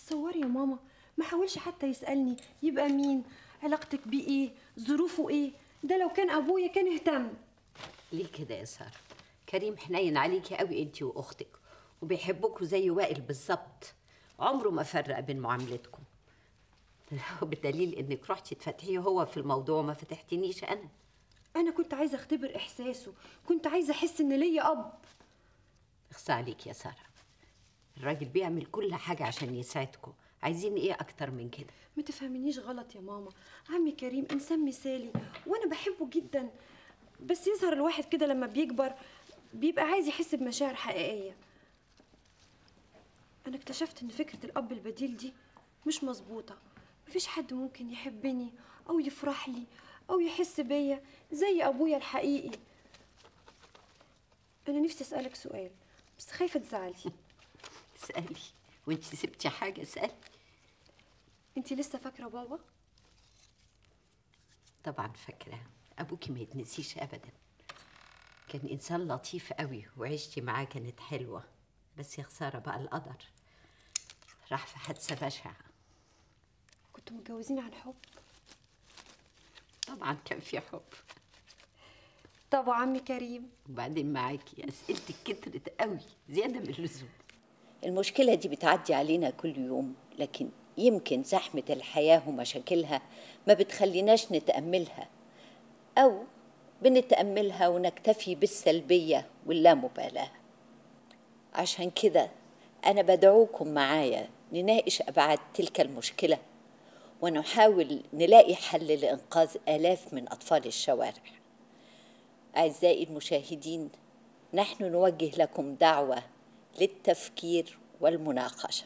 تصوري يا ماما ما حاولش حتى يسألني يبقى مين علاقتك بيه ايه ظروفه ايه ده لو كان ابويا كان اهتم ليه كده يا ساره كريم حنين عليكي قوي انت واختك وبيحبكوا زي وائل بالظبط عمره ما فرق بين معاملتكم بدليل انك رحتي تفتحيه هو في الموضوع وما فتحتنيش انا انا كنت عايزه اختبر احساسه كنت عايزه احس ان ليا اب اخصى عليك يا ساره الراجل بيعمل كل حاجه عشان يسعدكم عايزين ايه اكتر من كده ما تفهمنيش غلط يا ماما عمي كريم انسان مثالي وانا بحبه جدا بس يظهر الواحد كده لما بيكبر بيبقى عايز يحس بمشاعر حقيقيه انا اكتشفت ان فكره الاب البديل دي مش مظبوطه مفيش حد ممكن يحبني او يفرح لي او يحس بيا زي ابويا الحقيقي انا نفسي اسالك سؤال بس خايفه تزعلي اسالي وانت سبتي حاجه اسالي انت لسه فاكره بابا طبعا فاكره ابوكي ما يتنسيش ابدا كان انسان لطيف قوي وعشتي معاه كانت حلوه بس يا خساره بقى القدر راح في حادثه بشعه كنتوا متجوزين عن حب طبعا كان في حب طب وعمي كريم وبعدين معاكي اسئلتك كترت قوي زياده من اللزوم المشكلة دي بتعدي علينا كل يوم لكن يمكن زحمة الحياة ومشاكلها ما بتخليناش نتأملها أو بنتأملها ونكتفي بالسلبية واللامبالاة عشان كده أنا بدعوكم معايا نناقش أبعاد تلك المشكلة ونحاول نلاقي حل لإنقاذ آلاف من أطفال الشوارع أعزائي المشاهدين نحن نوجه لكم دعوة للتفكير والمناقشة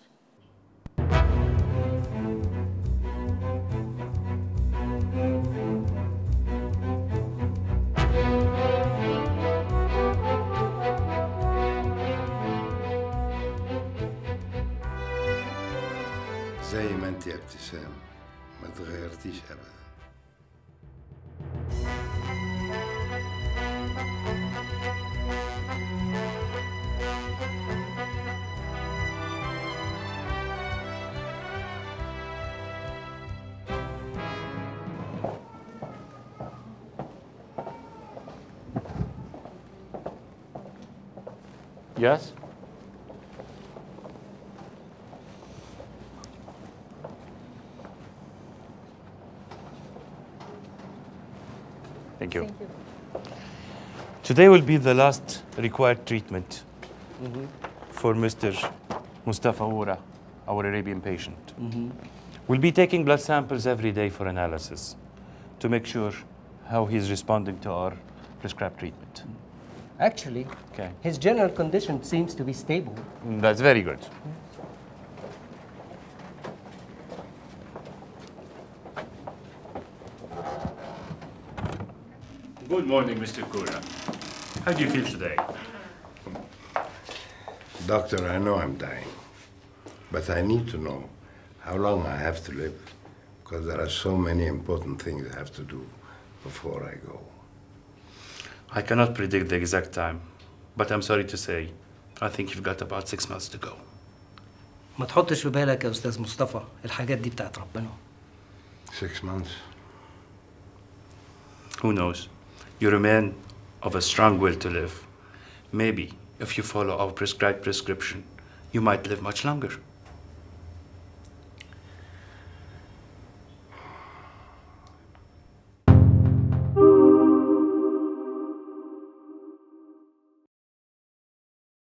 زي ما انت يا ابتسام ما تغيرتيش ابدا Yes? Thank you. Today will be the last required treatment for Mr. Mustafa Oura, our Arabian patient. We'll be taking blood samples every day for analysis to make sure how he's responding to our prescribed treatment. Actually, Okay. his general condition seems to be stable. Mm, That's very good. Good morning, Mr. Kura. How do you feel today? Doctor, I know I'm dying, but I need to know how long I have to live, because there are so many important things I have to do before I go. I cannot predict the exact time, but I'm sorry to say, I think you've got about six months to go. ما تحطش في بالك يا استاذ مصطفى الحاجات دي بتاعت ربنا Six months? Who knows? You're a man of a strong will to live. Maybe if you follow our prescribed prescription, you might live much longer.